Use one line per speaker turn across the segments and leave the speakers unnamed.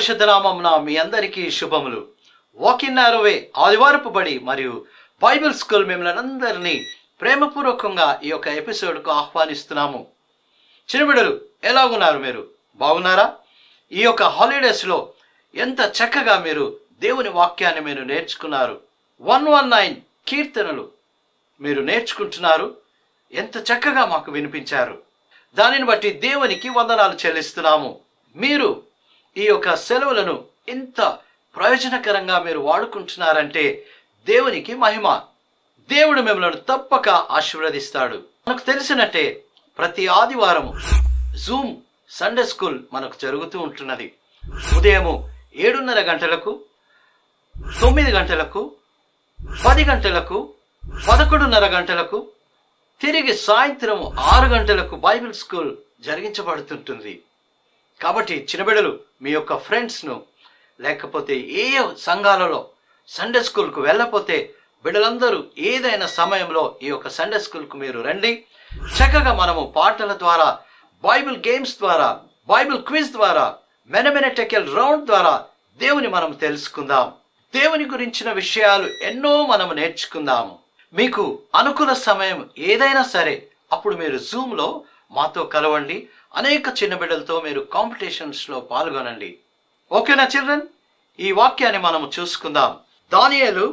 పరిశుద్ధ నామమున మీ అందరికీ శుభములు వాకిన్ ఆరోవే ఆదివారపు బడి మరియు బైబిల్ స్కూల్ మిమ్మల్ని అందరినీ ప్రేమపూర్వకంగా ఈ యొక్క ఎపిసోడ్కు ఆహ్వానిస్తున్నాము చిన్నబిడలు ఎలాగున్నారు మీరు బాగున్నారా ఈ యొక్క హాలిడేస్లో ఎంత చక్కగా మీరు దేవుని వాక్యాన్ని మీరు నేర్చుకున్నారు వన్ వన్ నైన్ కీర్తనలు మీరు నేర్చుకుంటున్నారు ఎంత చక్కగా మాకు వినిపించారు దానిని బట్టి దేవునికి వందనాలు చెల్లిస్తున్నాము మీరు ఈ యొక్క సెలవులను ఇంత ప్రయోజనకరంగా మీరు వాడుకుంటున్నారంటే దేవునికి మహిమ దేవుడు మిమ్మల్ని తప్పక ఆశీర్వదిస్తాడు మనకు తెలిసినట్టే ప్రతి ఆదివారం జూమ్ సండే స్కూల్ మనకు జరుగుతూ ఉంటున్నది ఉదయము ఏడున్నర గంటలకు తొమ్మిది గంటలకు పది గంటలకు పదకొండున్నర గంటలకు తిరిగి సాయంత్రం ఆరు గంటలకు బైబిల్ స్కూల్ జరిగించబడుతుంటుంది కాబట్టి చిన్నబిడలు మీ యొక్క ఫ్రెండ్స్ను లేకపోతే ఏ సంఘాలలో సండే స్కూల్కు వెళ్ళకపోతే బిడ్డలందరూ ఏదైనా సమయంలో ఈ యొక్క సండే స్కూల్కు మీరు రండి చక్కగా మనము పాటల ద్వారా బైబిల్ గేమ్స్ ద్వారా బైబిల్ క్విజ్ ద్వారా మెనమెనటెకల్ రౌండ్ ద్వారా దేవుని మనం తెలుసుకుందాం దేవుని గురించిన విషయాలు ఎన్నో మనం నేర్చుకుందాము మీకు అనుకూల సమయం ఏదైనా సరే అప్పుడు మీరు జూమ్లో మాతో కలవండి అనేక చిన్న బిడ్డలతో మీరు కాంపిటీషన్స్లో పాల్గొనండి ఓకేనా చిల్డ్రన్ ఈ వాక్యాన్ని మనము చూసుకుందాం దానియేలు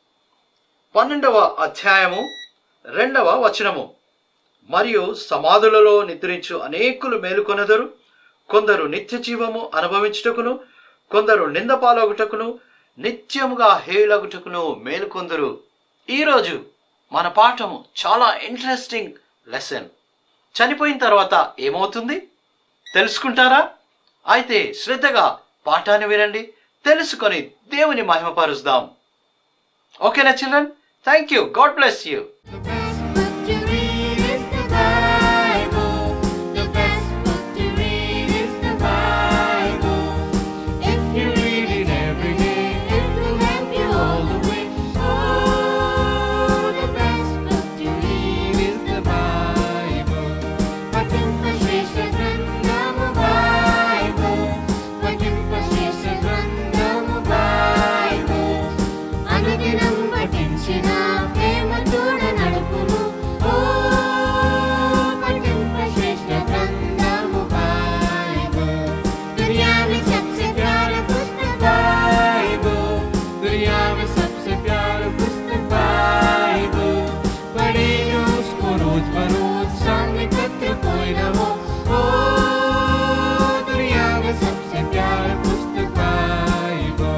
పన్నెండవ అధ్యాయము రెండవ వచనము మరియు సమాధులలో నిద్రించు అనేకులు మేలుకొనెదరు కొందరు నిత్య జీవము అనుభవించుటకును కొందరు నిందపాలగుటకును నిత్యముగా హేళగుటకును మేలుకొందరు ఈరోజు మన పాఠము చాలా ఇంట్రెస్టింగ్ లెసన్ చనిపోయిన తర్వాత ఏమవుతుంది తెలుసుకుంటారా అయితే శ్రద్ధగా పాఠాన్ని వినండి తెలుసుకొని దేవుని మహిమపరుస్తాం ఓకేనా children thank you God bless you
The best book to read is the Bible. The best book to read is the Bible. If you read it every day, it will help you all the way. Oh, the best book to read is the Bible. పఠింప శ్రేష్ఠ గ్రంథము Bible. పఠింప శ్రేష్ఠ గ్రంథము Bible. అనుదినం పఠించిన ప్రేమ తోడ నడుపును ఓ పఠింప శ్రేష్ఠ గ్రంథము బైబిల్ दुनिया में सबसे प्यारा पुस्तक बाइबल दुनिया में सबसे प्यारा पुस्तक बाइबल पढ़े जो उसको रोज बरोज संग एकत्र कोई न हो ओ दुनिया में सबसे प्यारा पुस्तक बाइबल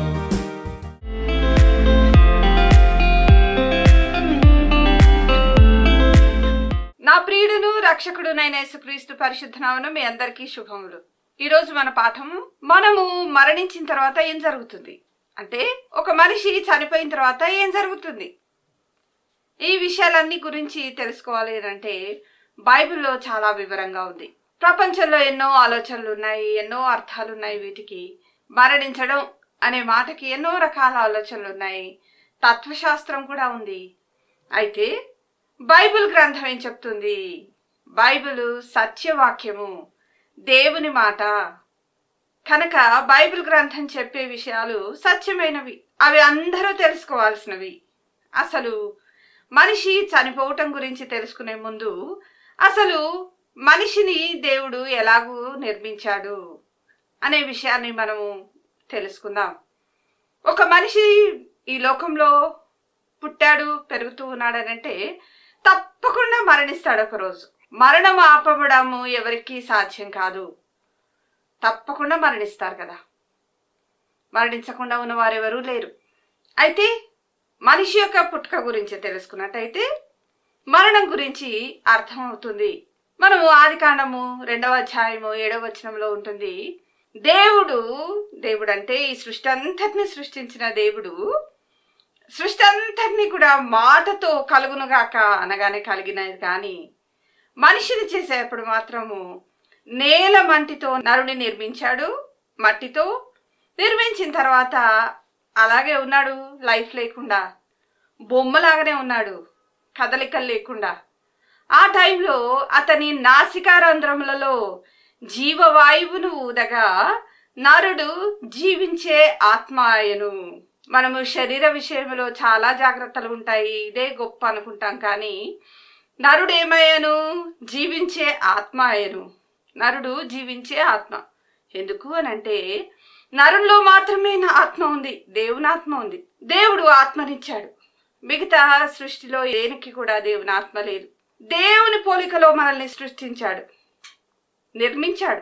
నా ప్రియుడును రక్షకుడునైన యేసుక్రీస్తు పరిశుద్ధనామను మీ అందరికీ శుభములు ఈరోజు మన పాఠము మనము మరణించిన తర్వాత ఏం జరుగుతుంది అంటే ఒక మనిషి చనిపోయిన తర్వాత ఏం జరుగుతుంది ఈ విషయాలన్నీ గురించి తెలుసుకోవాలి అంటే బైబిల్లో చాలా వివరంగా ఉంది ప్రపంచంలో ఎన్నో ఆలోచనలు ఉన్నాయి ఎన్నో అర్థాలు ఉన్నాయి వీటికి మరణించడం అనే మాటకి ఎన్నో రకాల ఆలోచనలు ఉన్నాయి తత్వశాస్త్రం కూడా ఉంది అయితే బైబిల్ గ్రంథం ఏం చెప్తుంది బైబిల్ సత్యవాక్యము దేవుని మాట కనుక బైబిల్ గ్రంథం చెప్పే విషయాలు సత్యమైనవి అవి అందరూ తెలుసుకోవాల్సినవి అసలు మనిషి చనిపోవటం గురించి తెలుసుకునే ముందు అసలు మనిషిని దేవుడు ఎలాగూ నిర్మించాడు అనే విషయాన్ని మనము తెలుసుకుందాం ఒక మనిషి ఈ లోకంలో పుట్టాడు పెరుగుతూ ఉన్నాడనంటే తప్పకుండా మరణిస్తాడు ఒక రోజు మరణం ఆపబడము ఎవరికీ సాధ్యం కాదు తప్పకుండా మరణిస్తారు కదా మరణించకుండా ఉన్న వారెవరూ లేరు అయితే మనిషి యొక్క పుట్టుక గురించి తెలుసుకున్నట్టయితే మరణం గురించి అర్థమవుతుంది మనము ఆది కాండము రెండవ అధ్యాయము ఏడవ వచనంలో ఉంటుంది దేవుడు దేవుడు అంటే ఈ సృష్టి అంతటిని సృష్టించిన దేవుడు సృష్టి అంతటిని కూడా మాటతో కలుగునుగాక అనగానే కలిగినది కానీ మనిషిని చేసేటప్పుడు మాత్రము నేల మంటితో నరుని నిర్మించాడు మట్టితో నిర్మించిన తర్వాత అలాగే ఉన్నాడు లైఫ్ లేకుండా బొమ్మలాగానే ఉన్నాడు కదలికలు లేకుండా ఆ టైంలో అతని నాసికారంధ్రములలో జీవవాయువును ఊదగా నరుడు జీవించే ఆత్మ ఆయను మనము శరీర విషయంలో చాలా జాగ్రత్తలు ఉంటాయి ఇదే గొప్ప అనుకుంటాం కానీ నరుడు ఏమయ్యాను జీవించే ఆత్మ అయ్యను నరుడు జీవించే ఆత్మ ఎందుకు అని అంటే నరుల్లో మాత్రమే నా ఆత్మ ఉంది దేవుని ఆత్మ ఉంది దేవుడు ఆత్మనిచ్చాడు మిగతా సృష్టిలో దేనికి కూడా దేవుని ఆత్మ లేదు దేవుని పోలికలో మనల్ని సృష్టించాడు నిర్మించాడు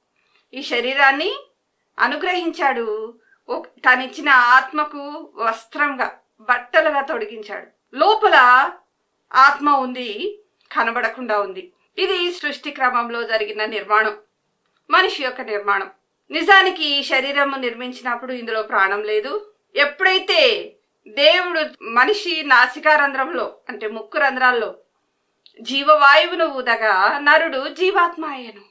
ఈ శరీరాన్ని అనుగ్రహించాడు ఒక- తనిచ్చిన ఆత్మకు వస్త్రంగా బట్టలుగా తొడిగించాడు లోపల ఆత్మ ఉంది కనబడకుండా ఉంది ఇది సృష్టి క్రమంలో జరిగిన నిర్మాణం మనిషి యొక్క నిర్మాణం నిజానికి ఈ శరీరము నిర్మించినప్పుడు ఇందులో ప్రాణం లేదు ఎప్పుడైతే దేవుడు మనిషి నాసికారంధ్రంలో అంటే ముక్కు రంధ్రాల్లో జీవవాయువును ఊదగా నరుడు జీవాత్మ అయ్యను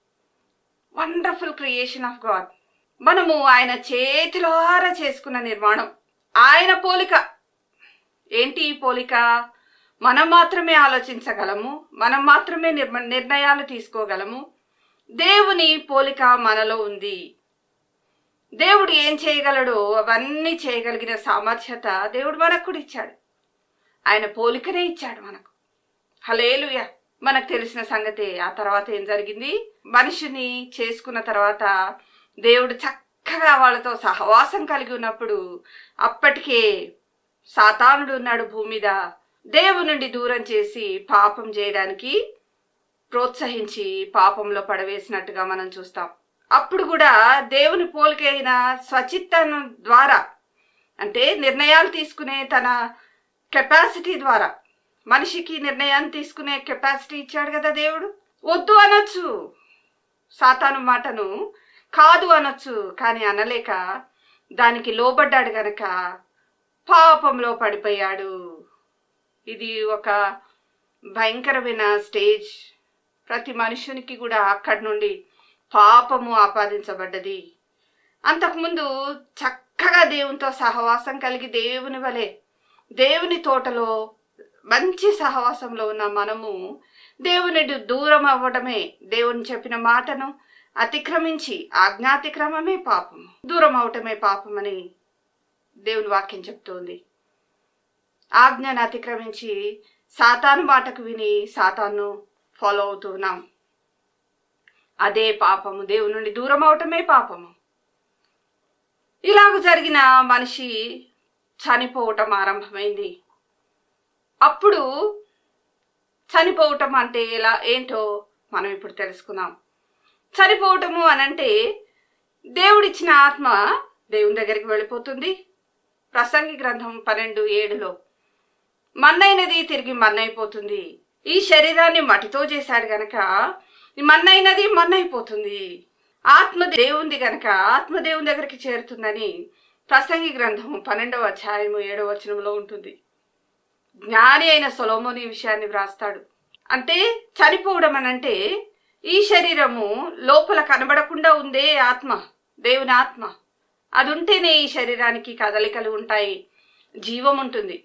వండర్ఫుల్ క్రియేషన్ ఆఫ్ గాడ్ మనము ఆయన చేతిలోహార చేసుకున్న నిర్మాణం ఆయన పోలిక ఏంటి ఈ పోలిక మనం మాత్రమే ఆలోచించగలము మనం మాత్రమే నిర్మ నిర్ణయాలు తీసుకోగలము దేవుని పోలిక మనలో ఉంది దేవుడు ఏం చేయగలడో అవన్నీ చేయగలిగిన సామర్థ్యత దేవుడు మనకు కూడా ఇచ్చాడు ఆయన పోలికనే ఇచ్చాడు మనకు హలేలుయ మనకు తెలిసిన సంగతే ఆ తర్వాత ఏం జరిగింది మనిషిని చేసుకున్న తర్వాత దేవుడు చక్కగా వాళ్ళతో సహవాసం కలిగి ఉన్నప్పుడు అప్పటికే సాతానుడు ఉన్నాడు భూమి మీద దేవుని నుండి దూరం చేసి పాపం చేయడానికి ప్రోత్సహించి పాపంలో పడవేసినట్టుగా మనం చూస్తాం అప్పుడు కూడా దేవుని పోలికైన స్వచిత్తం ద్వారా అంటే నిర్ణయాలు తీసుకునే తన కెపాసిటీ ద్వారా మనిషికి నిర్ణయాన్ని తీసుకునే కెపాసిటీ ఇచ్చాడు కదా దేవుడు వద్దు అనొచ్చు సాతాను మాటను కాదు అనొచ్చు కానీ అనలేక దానికి లోబడ్డాడు గనక పాపంలో పడిపోయాడు ఇది ఒక భయంకరమైన స్టేజ్ ప్రతి మనుషునికి కూడా అక్కడి నుండి పాపము ఆపాదించబడ్డది అంతకుముందు చక్కగా దేవునితో సహవాసం కలిగి దేవుని వలె దేవుని తోటలో మంచి సహవాసంలో ఉన్న మనము దేవుని దూరం అవ్వడమే దేవుని చెప్పిన మాటను అతిక్రమించి ఆజ్ఞాతిక్రమమే పాపం దూరం అవటమే పాపమని దేవుని వాక్యం చెప్తోంది ఆజ్ఞను అతిక్రమించి సాతాను మాటకు విని సాతాను ఫాలో అవుతున్నాం అదే పాపము దేవుని నుండి దూరం అవటమే పాపము ఇలాగ జరిగిన మనిషి చనిపోవటం ఆరంభమైంది అప్పుడు చనిపోవటం అంటే ఎలా ఏంటో మనం ఇప్పుడు తెలుసుకుందాం చనిపోవటము అనంటే దేవుడిచ్చిన ఆత్మ దేవుని దగ్గరికి వెళ్ళిపోతుంది ప్రసంగి గ్రంథం పన్నెండు ఏడులో మన్నైనది తిరిగి మన్నైపోతుంది ఈ శరీరాన్ని మట్టితో చేశాడు గనక ఈ మన్నైనది మన్నైపోతుంది ఆత్మ దేవుంది గనక ఆత్మ దేవుని దగ్గరికి చేరుతుందని ప్రసంగి గ్రంథం పన్నెండవ అధ్యాయము ఏడవ వచనంలో ఉంటుంది జ్ఞాని అయిన సొలోమోని ఈ విషయాన్ని వ్రాస్తాడు అంటే చనిపోవడం అనంటే ఈ శరీరము లోపల కనబడకుండా ఉందే ఆత్మ దేవుని ఆత్మ అది ఉంటేనే ఈ శరీరానికి కదలికలు ఉంటాయి జీవం ఉంటుంది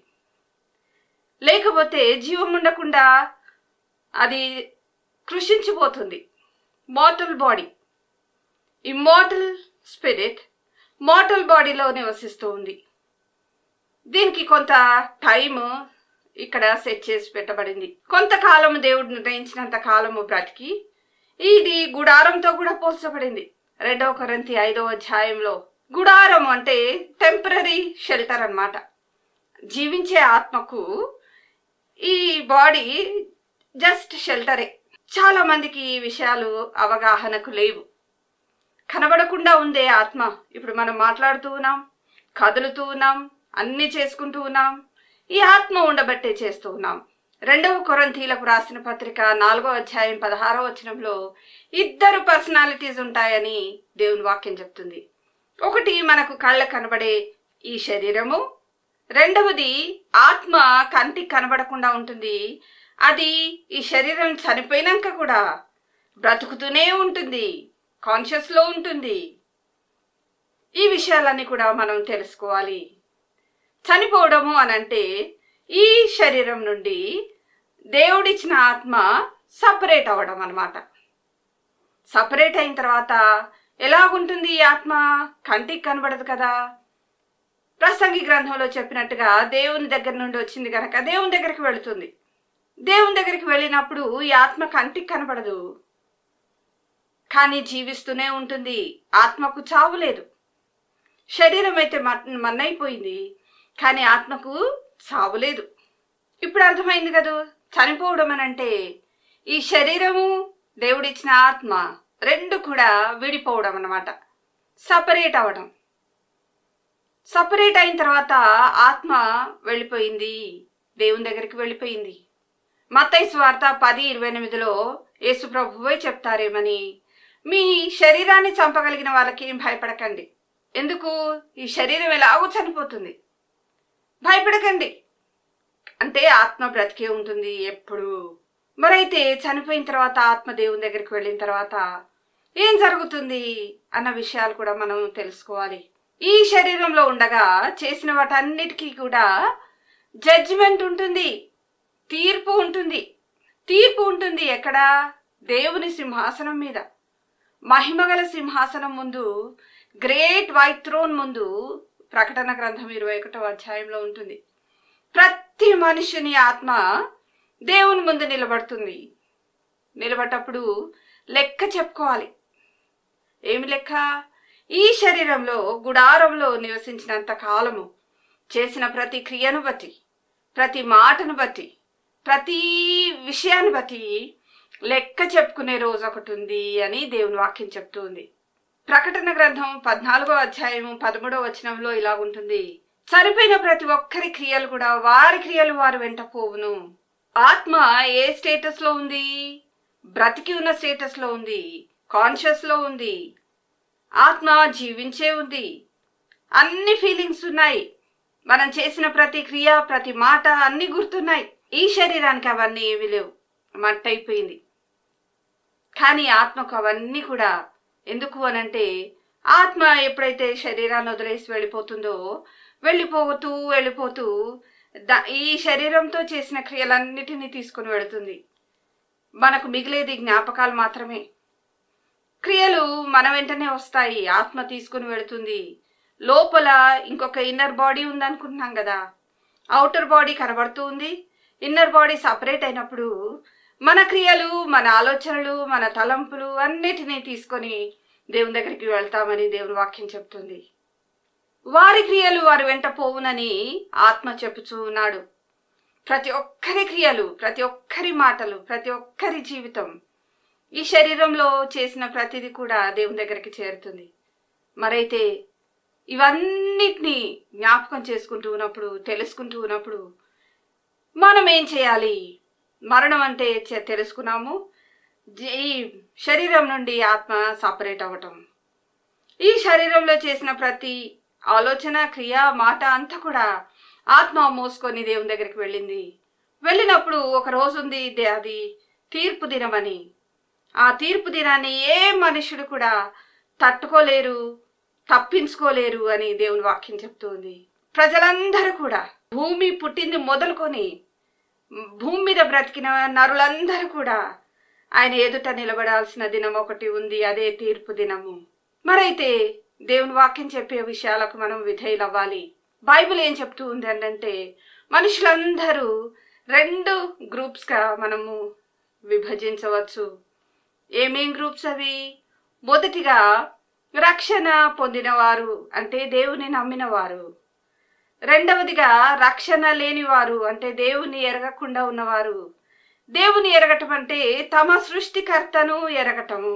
లేకపోతే జీవం ఉండకుండా అది కృషించిపోతుంది mortal body immortal spirit mortal బాడీలో నివసిస్తూ ఉంది దీనికి కొంత టైం ఇక్కడ సెట్ చేసి పెట్టబడింది కొంతకాలం దేవుడు నిర్ణయించినంత కాలము బ్రతికి ఇది గుడారంతో కూడా పోల్చబడింది రెండవ కొరంతి ఐదవ అధ్యాయంలో గుడారం అంటే టెంపరీ షెల్టర్ అన్నమాట జీవించే ఆత్మకు ఈ బాడీ జస్ట్ షెల్టరే చాలా మందికి ఈ విషయాలు అవగాహనకు లేవు కనబడకుండా ఉందే ఆత్మ ఇప్పుడు మనం మాట్లాడుతూ ఉన్నాం కదులుతూ ఉన్నాం అన్ని చేసుకుంటూ ఉన్నాం ఈ ఆత్మ ఉండబట్టే చేస్తూ ఉన్నాం రెండవ కొరంతీలకు రాసిన పత్రిక నాలుగో అధ్యాయం పదహారో వచనంలో ఇద్దరు పర్సనాలిటీస్ ఉంటాయని దేవుని వాక్యం చెప్తుంది ఒకటి మనకు కళ్ళ కనబడే ఈ శరీరము రెండవది ఆత్మ కంటికి కనబడకుండా ఉంటుంది అది ఈ శరీరం చనిపోయినాక కూడా బ్రతుకుతూనే ఉంటుంది కాన్షియస్లో ఉంటుంది ఈ విషయాలన్నీ కూడా మనం తెలుసుకోవాలి చనిపోవడము అనంటే ఈ శరీరం నుండి దేవుడిచ్చిన ఆత్మ సపరేట్ అవ్వడం అనమాట సపరేట్ అయిన తర్వాత ఎలాగుంటుంది ఈ ఆత్మ కంటికి కనబడదు కదా ప్రసంగి గ్రంథంలో చెప్పినట్టుగా దేవుని దగ్గర నుండి వచ్చింది కనుక దేవుని దగ్గరికి వెళుతుంది దేవుని దగ్గరికి వెళ్ళినప్పుడు ఈ ఆత్మ కంటికి కనబడదు కానీ జీవిస్తూనే ఉంటుంది ఆత్మకు చావు లేదు శరీరం అయితే మన్- మన్నైపోయింది కానీ ఆత్మకు చావు లేదు ఇప్పుడు అర్థమైంది కదూ చనిపోవడం అని అంటే ఈ శరీరము దేవుడిచ్చిన ఆత్మ రెండు కూడా విడిపోవడం అన్నమాట సపరేట్ అవ్వడం సపరేట్ అయిన తర్వాత ఆత్మ వెళ్ళిపోయింది దేవుని దగ్గరికి వెళ్ళిపోయింది మత్తయి స్వార్త పది ఇరవై ఎనిమిదిలో యేసు ప్రభువే చెప్తారేమని మీ శరీరాన్ని చంపగలిగిన వాళ్ళకి ఏం భయపడకండి ఎందుకు ఈ శరీరం ఎలాగో చనిపోతుంది భయపడకండి అంటే ఆత్మ బ్రతికే ఉంటుంది ఎప్పుడు మరైతే చనిపోయిన తర్వాత ఆత్మ దేవుని దగ్గరికి వెళ్ళిన తర్వాత ఏం జరుగుతుంది అన్న విషయాలు కూడా మనం తెలుసుకోవాలి ఈ శరీరంలో ఉండగా చేసిన వాటన్నిటికీ కూడా జడ్జిమెంట్ ఉంటుంది తీర్పు ఉంటుంది తీర్పు ఉంటుంది ఎక్కడ దేవుని సింహాసనం మీద మహిమగల సింహాసనం ముందు గ్రేట్ వైట్ థ్రోన్ ముందు ప్రకటన గ్రంథం ఇరవై ఒకటో అధ్యాయంలో ఉంటుంది ప్రతి మనుషుని ఆత్మ దేవుని ముందు నిలబడుతుంది నిలబడ్డప్పుడు లెక్క చెప్పుకోవాలి ఏమి లెక్క ఈ శరీరంలో గుడారంలో నివసించినంత కాలము చేసిన ప్రతి క్రియను బట్టి ప్రతి మాటను బట్టి ప్రతి విషయాన్ని బట్టి లెక్క చెప్పుకునే రోజు ఒకటి ఉంది అని దేవుని వాక్యం చెప్తూ ఉంది ప్రకటన గ్రంథం పద్నాలుగో అధ్యాయం పదమూడో వచనంలో ఇలా ఉంటుంది చనిపోయిన ప్రతి ఒక్కరి క్రియలు కూడా వారి క్రియలు వారు వెంట పోవును ఆత్మ ఏ స్టేటస్ లో ఉంది బ్రతికి ఉన్న స్టేటస్ లో ఉంది కాన్షియస్ లో ఉంది ఆత్మ జీవించే ఉంది అన్ని ఫీలింగ్స్ ఉన్నాయి మనం చేసిన ప్రతి క్రియ ప్రతి మాట అన్ని గుర్తున్నాయి ఈ శరీరానికి అవన్నీ ఏమీ లేవు మట్టయిపోయింది కానీ ఆత్మకు అవన్నీ కూడా ఎందుకు అనంటే ఆత్మ ఎప్పుడైతే శరీరాన్ని వదిలేసి వెళ్ళిపోతుందో వెళ్ళిపోతూ వెళ్ళిపోతూ ద- ఈ శరీరంతో చేసిన క్రియలన్నిటినీ తీసుకుని వెళుతుంది మనకు మిగిలేది జ్ఞాపకాలు మాత్రమే క్రియలు మన వెంటనే వస్తాయి ఆత్మ తీసుకుని వెళుతుంది లోపల ఇంకొక ఇన్నర్ బాడీ ఉందనుకుంటున్నాం కదా అవుటర్ బాడీ కనబడుతూ ఉంది ఇన్నర్ బాడీ సపరేట్ అయినప్పుడు మన క్రియలు మన ఆలోచనలు మన తలంపులు అన్నిటినీ తీసుకొని దేవుని దగ్గరికి వెళ్తామని దేవుని వాక్యం చెప్తుంది వారి క్రియలు వారి వెంట పోవునని ఆత్మ చెప్పుచూ ఉన్నాడు ప్రతి ఒక్కరి క్రియలు ప్రతి ఒక్కరి మాటలు ప్రతి ఒక్కరి జీవితం ఈ శరీరంలో చేసిన ప్రతిదీ కూడా దేవుని దగ్గరికి చేరుతుంది మరైతే ఇవన్నిటినీ జ్ఞాపకం చేసుకుంటూ ఉన్నప్పుడు తెలుసుకుంటూ ఉన్నప్పుడు మనం ఏం చేయాలి మరణం అంటే చె- తెలుసుకున్నాము జీ- ఈ శరీరం నుండి ఆత్మ సపరేట్ అవ్వటం ఈ శరీరంలో చేసిన ప్రతి ఆలోచన క్రియ మాట అంతా కూడా ఆత్మ మోసుకొని దేవుని దగ్గరికి వెళ్ళింది వెళ్ళినప్పుడు ఒక రోజు ఉంది దే- అది తీర్పు దినమని ఆ తీర్పు దినాన్ని ఏ మనుషుడు కూడా తట్టుకోలేరు తప్పించుకోలేరు అని దేవుని వాక్యం చెప్తుంది ప్రజలందరూ కూడా భూమి పుట్టింది మొదలుకొని భూమి మీద బ్రతికిన నరులందరూ కూడా ఆయన ఎదుట నిలబడాల్సిన దినం ఒకటి ఉంది అదే తీర్పు దినము మరైతే దేవుని వాక్యం చెప్పే విషయాలకు మనం విధేయులవ్వాలి బైబిల్ ఏం చెప్తూ ఉంది అంటే మనుషులందరూ రెండు గ్రూప్స్గా మనము విభజించవచ్చు ఏమేం గ్రూప్స్ అవి మొదటిగా రక్షణ పొందినవారు అంటే దేవుని నమ్మినవారు రెండవదిగా రక్షణ లేనివారు అంటే దేవుని ఎరగకుండా ఉన్నవారు దేవుని ఎరగటం అంటే తమ సృష్టికర్తను ఎరగటము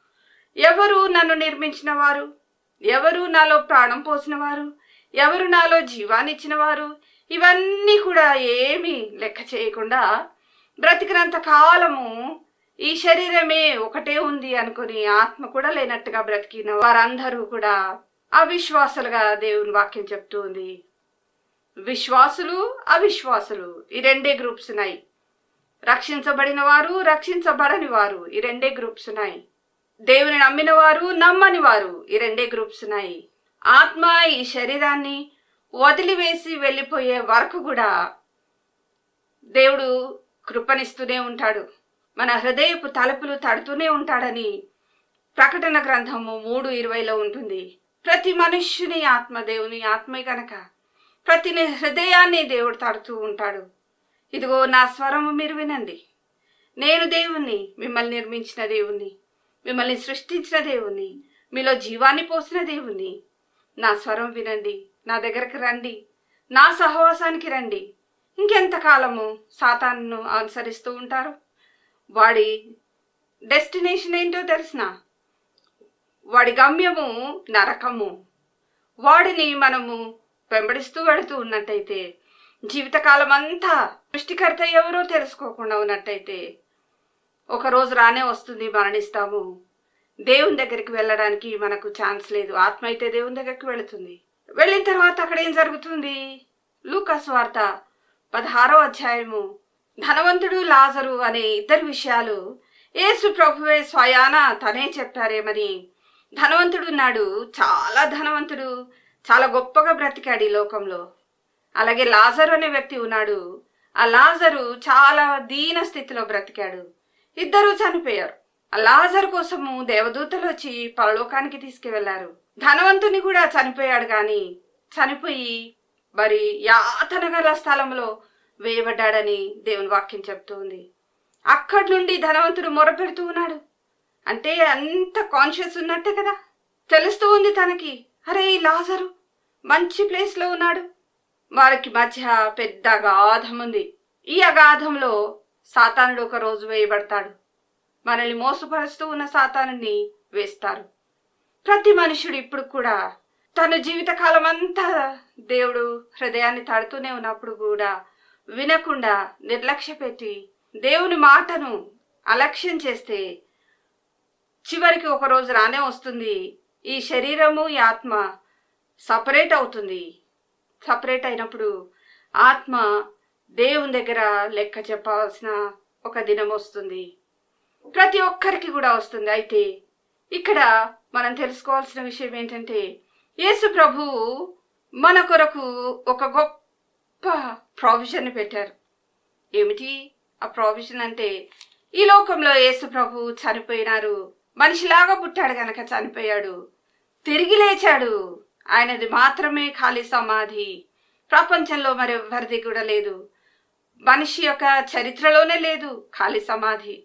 ఎవరు నన్ను నిర్మించిన వారు ఎవరు నాలో ప్రాణం పోసిన వారు ఎవరు నాలో జీవాన్నిచ్చిన వారు ఇవన్నీ కూడా ఏమీ లెక్క చేయకుండా బ్రతికినంత కాలము ఈ శరీరమే ఒకటే ఉంది అనుకుని ఆత్మ కూడా లేనట్టుగా బ్రతికిన వారందరూ కూడా అవిశ్వాసులుగా దేవుని వాక్యం చెప్తూ ఉంది విశ్వాసులు అవిశ్వాసులు ఈ రెండే గ్రూప్స్ ఉన్నాయి రక్షించబడిన వారు రక్షించబడని వారు ఈ రెండే గ్రూప్స్ ఉన్నాయి దేవుని నమ్మిన వారు నమ్మని వారు ఈ రెండే గ్రూప్స్ ఉన్నాయి ఆత్మ ఈ శరీరాన్ని వదిలివేసి వెళ్ళిపోయే వరకు కూడా దేవుడు కృపనిస్తూనే ఉంటాడు మన హృదయపు తలుపులు తడుతూనే ఉంటాడని ప్రకటన గ్రంథము మూడు ఇరవైలో ఉంటుంది ప్రతి మనుష్యుని ఆత్మ దేవుని ఆత్మే కనుక ప్రతి ని- హృదయాన్ని దేవుడు తడుతూ ఉంటాడు ఇదిగో నా స్వరము మీరు వినండి నేను దేవుణ్ణి మిమ్మల్ని నిర్మించిన దేవుణ్ణి మిమ్మల్ని సృష్టించిన దేవుణ్ణి మీలో జీవాన్ని పోసిన దేవుణ్ణి నా స్వరం వినండి నా దగ్గరకు రండి నా సహవాసానికి రండి ఇంకెంతకాలము సాతాను అనుసరిస్తూ ఉంటారు వాడి డెస్టినేషన్ ఏంటో తెలిసిన వాడి గమ్యము నరకము వాడిని మనము వెంబడిస్తూ వెళుతూ ఉన్నట్టయితే జీవితకాలం అంతా సృష్టికర్త ఎవరో తెలుసుకోకుండా ఉన్నట్టయితే ఒక రోజు రానే వస్తుంది మరణిస్తాము దేవుని దగ్గరికి వెళ్ళడానికి మనకు ఛాన్స్ లేదు ఆత్మ అయితే దేవుని దగ్గరికి వెళుతుంది వెళ్ళిన తర్వాత అక్కడ ఏం జరుగుతుంది లూకాస్ వార్త పదహారో అధ్యాయము ధనవంతుడు లాజరు అనే ఇద్దరు విషయాలు యేసు ప్రభువే స్వయాన తనే చెప్పారేమని ధనవంతుడు ఉన్నాడు చాలా ధనవంతుడు చాలా గొప్పగా బ్రతికాడు ఈ లోకంలో అలాగే లాజరు అనే వ్యక్తి ఉన్నాడు ఆ లాజరు చాలా దీన స్థితిలో బ్రతికాడు ఇద్దరు చనిపోయారు ఆ లాజరు కోసము దేవదూతలు వచ్చి పరలోకానికి తీసుకువెళ్లారు ధనవంతుని కూడా చనిపోయాడు కానీ చనిపోయి మరి యాతన గల స్థలంలో వేయబడ్డాడని దేవుని వాక్యం చెప్తుంది అక్కడి నుండి ధనవంతుడు మొరపెడుతూ ఉన్నాడు అంటే అంత కాన్షియస్ ఉన్నట్టే కదా తెలుస్తూ ఉంది తనకి అరే ఈ లాజరు మంచి ప్లేస్లో ఉన్నాడు వారికి మధ్య పెద్ద అగాధం ఉంది ఈ అగాధంలో సాతానుడు ఒక రోజు వేయబడతాడు మనల్ని మోసపరుస్తూ ఉన్న సాతానుని వేస్తారు ప్రతి మనుషుడు ఇప్పుడు కూడా తన జీవితకాలం అంతా దేవుడు హృదయాన్ని తాడుతూనే ఉన్నప్పుడు కూడా వినకుండా నిర్లక్ష్య పెట్టి దేవుని మాటను అలక్ష్యం చేస్తే చివరికి ఒక రోజు రానే వస్తుంది ఈ శరీరము ఈ ఆత్మ సపరేట్ అవుతుంది సపరేట్ అయినప్పుడు ఆత్మ దేవుని దగ్గర లెక్క చెప్పాల్సిన ఒక దినం వస్తుంది ప్రతి ఒక్కరికి కూడా వస్తుంది అయితే ఇక్కడ మనం తెలుసుకోవాల్సిన విషయం ఏంటంటే యేసు ప్రభువు మన కొరకు ఒక గొప్ప ప్రావిజన్ పెట్టారు ఏమిటి ఆ ప్రావిజన్ అంటే ఈ లోకంలో యేసు ప్రభు చనిపోయినారు మనిషిలాగా పుట్టాడు గనక చనిపోయాడు తిరిగి లేచాడు ఆయనది మాత్రమే ఖాళీ సమాధి ప్రపంచంలో మరి ఎవరిది కూడా లేదు మనిషి యొక్క చరిత్రలోనే లేదు ఖాళీ సమాధి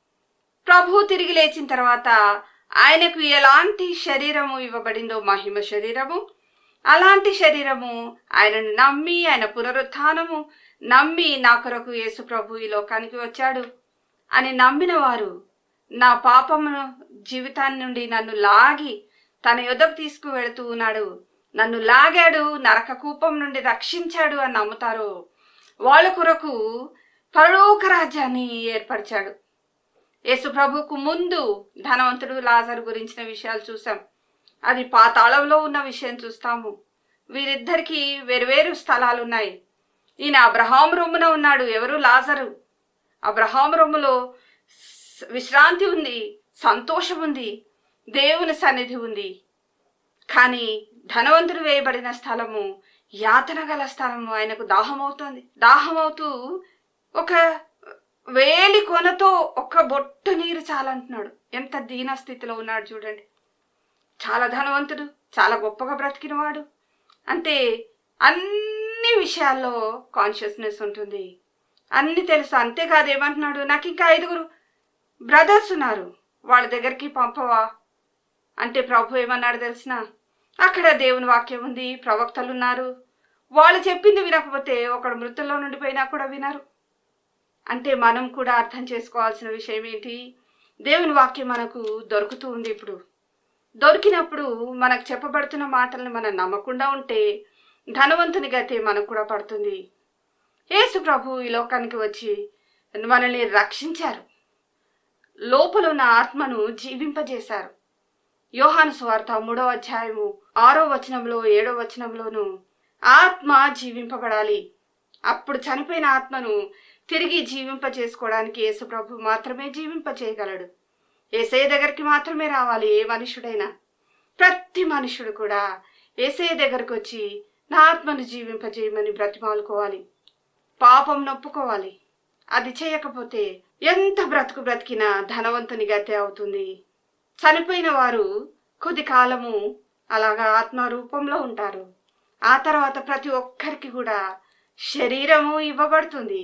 ప్రభు తిరిగి లేచిన తర్వాత ఆయనకు ఎలాంటి శరీరము ఇవ్వబడిందో మహిమ శరీరము అలాంటి శరీరము ఆయనను నమ్మి ఆయన పునరుత్థానము నమ్మి నా కొరకు యేసు ప్రభు ఈ లోకానికి వచ్చాడు అని నమ్మిన వారు నా పాపము జీవితాన్ని నుండి నన్ను లాగి తన యొద్దకు తీసుకువెళుతూ ఉన్నాడు నన్ను లాగాడు నరక కూపం నుండి రక్షించాడు అని నమ్ముతారు వాళ్ళ కొరకు పరలోక రాజ్యాన్ని ఏర్పరిచాడు యేసు ప్రభుకు ముందు ధనవంతుడు లాజరు గురించిన విషయాలు చూసాం అది పాతాళంలో ఉన్న విషయం చూస్తాము వీరిద్దరికి వేరువేరు స్థలాలు ఉన్నాయి ఈయన అబ్రహాం రొమ్మున ఉన్నాడు ఎవరు లాజరు అబ్రహాం రొమ్ములో స్- విశ్రాంతి ఉంది సంతోషం ఉంది దేవుని సన్నిధి ఉంది కానీ ధనవంతుడు వేయబడిన స్థలము యాతన గల స్థలము ఆయనకు దాహమవుతోంది దాహమవుతూ ఒక వేలి కొనతో ఒక్క బొట్టు నీరు చాలంటున్నాడు ఎంత దీన స్థితిలో ఉన్నాడు చూడండి చాలా ధనవంతుడు చాలా గొప్పగా బ్రతికినవాడు అంటే అన్ని విషయాల్లో కాన్షియస్నెస్ ఉంటుంది అన్ని తెలుసు అంతేకాదు ఏమంటున్నాడు నాకు ఇంకా ఐదుగురు బ్రదర్స్ ఉన్నారు వాళ్ళ దగ్గరికి పంపవా అంటే ప్రభు ఏమన్నాడు తెలిసిన అక్కడ దేవుని వాక్యం ఉంది ప్రవక్తలు ఉన్నారు వాళ్ళు చెప్పింది వినకపోతే ఒకడు మృతుల్లో నుండి పోయినా కూడా వినరు అంటే మనం కూడా అర్థం చేసుకోవాల్సిన విషయం ఏంటి దేవుని వాక్యం మనకు దొరుకుతూ ఉంది ఇప్పుడు దొరికినప్పుడు మనకు చెప్పబడుతున్న మాటలను మనం నమ్మకుండా ఉంటే ధనవంతుని గతే మనకు కూడా పడుతుంది యేసు ప్రభు ఈ లోకానికి వచ్చి మనల్ని రక్షించారు లోపల ఉన్న ఆత్మను జీవింపజేశారు యోహాను సువార్త మూడో అధ్యాయము ఆరో వచనంలో ఏడో వచనంలోను ఆత్మ జీవింపబడాలి అప్పుడు చనిపోయిన ఆత్మను తిరిగి జీవింప చేసుకోవడానికి యేసు ప్రభు మాత్రమే జీవింప చేయగలడు ఏసయ్య దగ్గరికి మాత్రమే రావాలి ఏ మనుషుడైనా ప్రతి మనుషుడు కూడా ఏసయ్య దగ్గరకు వచ్చి నా ఆత్మను జీవింపజేయమని బ్రతిమాలుకోవాలి పాపం నొప్పుకోవాలి అది చేయకపోతే ఎంత బ్రతుకు బ్రతికినా ధనవంతుని గతే అవుతుంది చనిపోయిన వారు కొద్ది కాలము అలాగా ఆత్మ రూపంలో ఉంటారు ఆ తర్వాత ప్రతి ఒక్కరికి కూడా శరీరము ఇవ్వబడుతుంది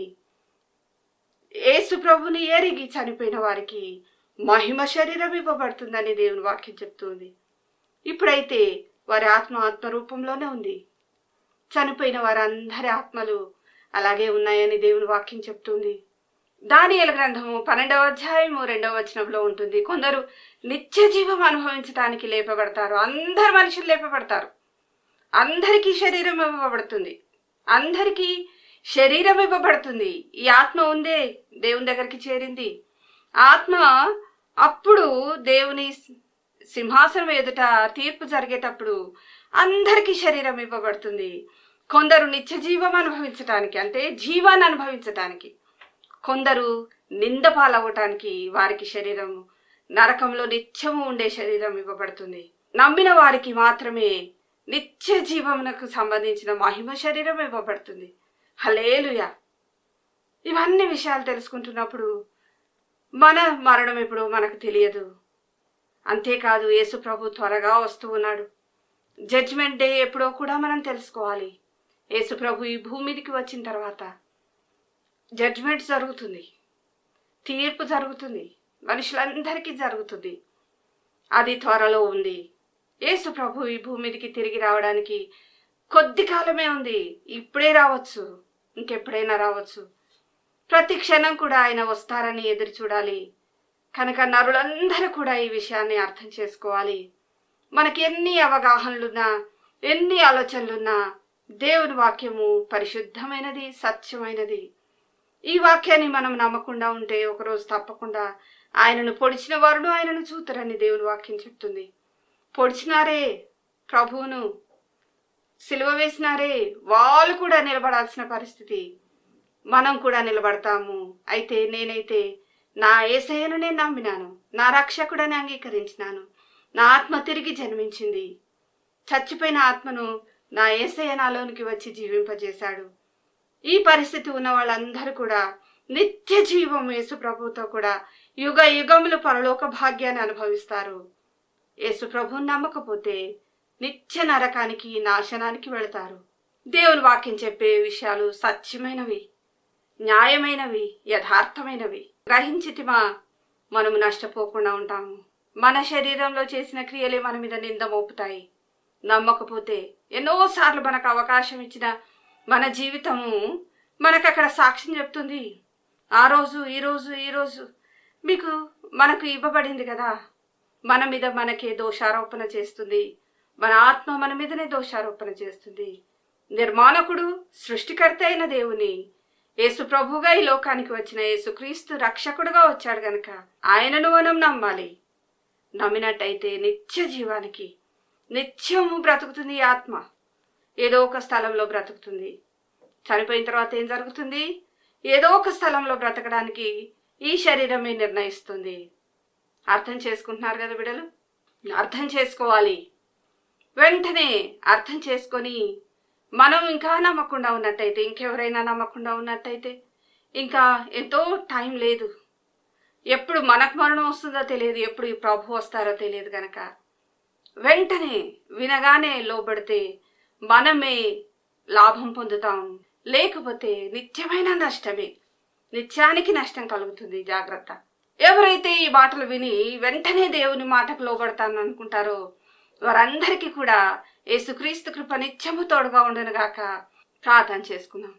యేసు ప్రభుని ఎరిగి చనిపోయిన వారికి మహిమ శరీరం ఇవ్వబడుతుందని దేవుని వాక్యం చెప్తుంది ఇప్పుడైతే వారి ఆత్మ ఆత్మ రూపంలోనే ఉంది చనిపోయిన వారందరి ఆత్మలు అలాగే ఉన్నాయని దేవుని వాక్యం చెప్తుంది దానియల గ్రంథము పన్నెండవ అధ్యాయము రెండవ వచనంలో ఉంటుంది కొందరు నిత్య జీవం అనుభవించడానికి లేపబడతారు అందరు మనుషులు లేపబడతారు అందరికీ శరీరం ఇవ్వబడుతుంది అందరికీ శరీరం ఇవ్వబడుతుంది ఈ ఆత్మ ఉందే దేవుని దగ్గరికి చేరింది ఆత్మ అప్పుడు దేవుని సింహాసనం ఎదుట తీర్పు జరిగేటప్పుడు అందరికీ శరీరం ఇవ్వబడుతుంది కొందరు నిత్య జీవం అనుభవించటానికి అంటే జీవాన్ని అనుభవించటానికి కొందరు నింద పాలవ్వటానికి వారికి శరీరం నరకంలో నిత్యము ఉండే శరీరం ఇవ్వబడుతుంది నమ్మిన వారికి మాత్రమే నిత్య జీవమునకు సంబంధించిన మహిమ శరీరం ఇవ్వబడుతుంది హలేలుయా ఇవన్నీ విషయాలు తెలుసుకుంటున్నప్పుడు మన మరణం ఎప్పుడో మనకు తెలియదు అంతేకాదు యేసు ప్రభు త్వరగా వస్తూ ఉన్నాడు జడ్జిమెంట్ డే ఎప్పుడో కూడా మనం తెలుసుకోవాలి యేసు ప్రభు ఈ భూమికి వచ్చిన తర్వాత జడ్జిమెంట్ జరుగుతుంది తీర్పు జరుగుతుంది మనుషులందరికీ జరుగుతుంది అది త్వరలో ఉంది యేసు ప్రభు ఈ భూమి మీదకి తిరిగి రావడానికి కొద్ది కాలమే ఉంది ఇప్పుడే రావచ్చు ఇంకెప్పుడైనా రావచ్చు ప్రతి క్షణం కూడా ఆయన వస్తారని ఎదురు చూడాలి కనుక నరులందరూ కూడా ఈ విషయాన్ని అర్థం చేసుకోవాలి మనకి ఎన్ని అవగాహనలున్నా ఎన్ని ఆలోచనలున్నా దేవుని వాక్యము పరిశుద్ధమైనది సత్యమైనది ఈ వాక్యాన్ని మనం నమ్మకుండా ఉంటే ఒకరోజు తప్పకుండా ఆయనను పొడిచిన వారును ఆయనను చూతారని దేవుని వాక్యం చెప్తుంది పొడిచినారే ప్రభువును సిలువ వేసినారే వాళ్ళు కూడా నిలబడాల్సిన పరిస్థితి మనం కూడా నిలబడతాము అయితే నేనైతే నా ఏసయ్యను నేను నమ్మినాను నా రక్షకుడని అంగీకరించినాను నా ఆత్మ తిరిగి జన్మించింది చచ్చిపోయిన ఆత్మను నా ఏసయ్య నాలోనికి వచ్చి జీవింపజేశాడు ఈ పరిస్థితి ఉన్న వాళ్ళందరూ కూడా నిత్య జీవం యేసు ప్రభుతో కూడా యుగ యుగములు పరలోక భాగ్యాన్ని అనుభవిస్తారు యేసు ప్రభువు నమ్మకపోతే నిత్య నరకానికి నాశనానికి వెళతారు దేవుని వాక్యం చెప్పే విషయాలు సత్యమైనవి న్యాయమైనవి యథార్థమైనవి గ్రహించితిమా మనము నష్టపోకుండా ఉంటాము మన శరీరంలో చేసిన క్రియలే మన మీద నింద మోపుతాయి నమ్మకపోతే ఎన్నోసార్లు మనకు అవకాశం ఇచ్చిన మన జీవితము మనకు అక్కడ సాక్ష్యం చెప్తుంది ఆ రోజు ఈ రోజు ఈ రోజు మీకు మనకు ఇవ్వబడింది కదా మన మీద మనకే దోషారోపణ చేస్తుంది మన ఆత్మ మన మీదనే దోషారోపణ చేస్తుంది నిర్మాణకుడు సృష్టికర్త అయిన దేవుని యేసు ప్రభుగా ఈ లోకానికి వచ్చిన యేసుక్రీస్తు రక్షకుడుగా వచ్చాడు గనక ఆయనను మనం నమ్మాలి నమ్మినట్టయితే నిత్య జీవానికి నిత్యము బ్రతుకుతుంది ఈ ఆత్మ ఏదో ఒక స్థలంలో బ్రతుకుతుంది చనిపోయిన తర్వాత ఏం జరుగుతుంది ఏదో ఒక స్థలంలో బ్రతకడానికి ఈ శరీరమే నిర్ణయిస్తుంది అర్థం చేసుకుంటున్నారు కదా బిడలు అర్థం చేసుకోవాలి వెంటనే అర్థం చేసుకొని మనం ఇంకా నమ్మకుండా ఉన్నట్టయితే ఇంకెవరైనా నమ్మకుండా ఉన్నట్టయితే ఇంకా ఎంతో టైం లేదు ఎప్పుడు మనకు మరణం వస్తుందో తెలియదు ఎప్పుడు ఈ ప్రభు వస్తారో తెలియదు గనక వెంటనే వినగానే లోబడితే మనమే లాభం పొందుతాం లేకపోతే నిత్యమైన నష్టమే నిత్యానికి నష్టం కలుగుతుంది జాగ్రత్త ఎవరైతే ఈ మాటలు విని వెంటనే దేవుని మాటకు లోబడతాను అనుకుంటారో వారందరికీ కూడా యేసుక్రీస్తు కృప నిత్యము తోడుగా ఉండనుగాక ప్రార్థన చేసుకుందాం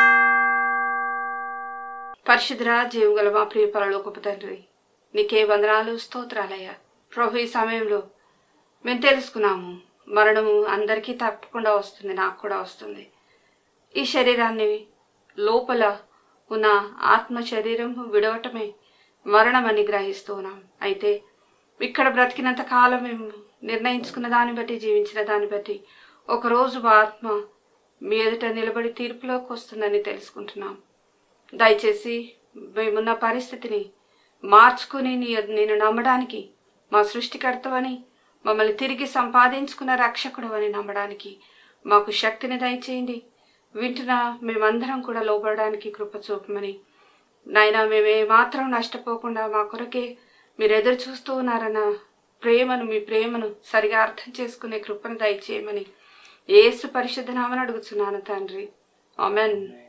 పరిశుద్ధరా జీవుగల మా ప్రియ పరలోకపు తండ్రి నీకే వందనాలు స్తోత్రాలయ్యా ప్రభు ఈ సమయంలో మేము తెలుసుకున్నాము మరణము అందరికీ తప్పకుండా వస్తుంది నాకు కూడా వస్తుంది ఈ శరీరాన్ని లోపల ఉన్న ఆత్మ శరీరం విడవటమే మరణం అని గ్రహిస్తూ ఉన్నాం అయితే ఇక్కడ బ్రతికినంత కాలం మేము నిర్ణయించుకున్న దాన్ని బట్టి జీవించిన దాన్ని బట్టి ఒకరోజు మా ఆత్మ మీ ఎదుట నిలబడి తీర్పులోకి వస్తుందని తెలుసుకుంటున్నాం దయచేసి మేమున్న పరిస్థితిని మార్చుకుని నీ నేను నమ్మడానికి మా సృష్టికర్తవని మమ్మల్ని తిరిగి సంపాదించుకున్న రక్షకుడు అని నమ్మడానికి మాకు శక్తిని దయచేయండి వింటున్న మేమందరం కూడా లోబడడానికి కృప చూపమని నాయన మేము మాత్రం నష్టపోకుండా మా కొరకే మీరు ఎదురు చూస్తూ ఉన్నారన్న ప్రేమను మీ ప్రేమను సరిగా అర్థం చేసుకునే కృపను దయచేయమని ఏసు పరిశుద్ధ నామని అడుగుతున్నాను తండ్రి ఆమెన్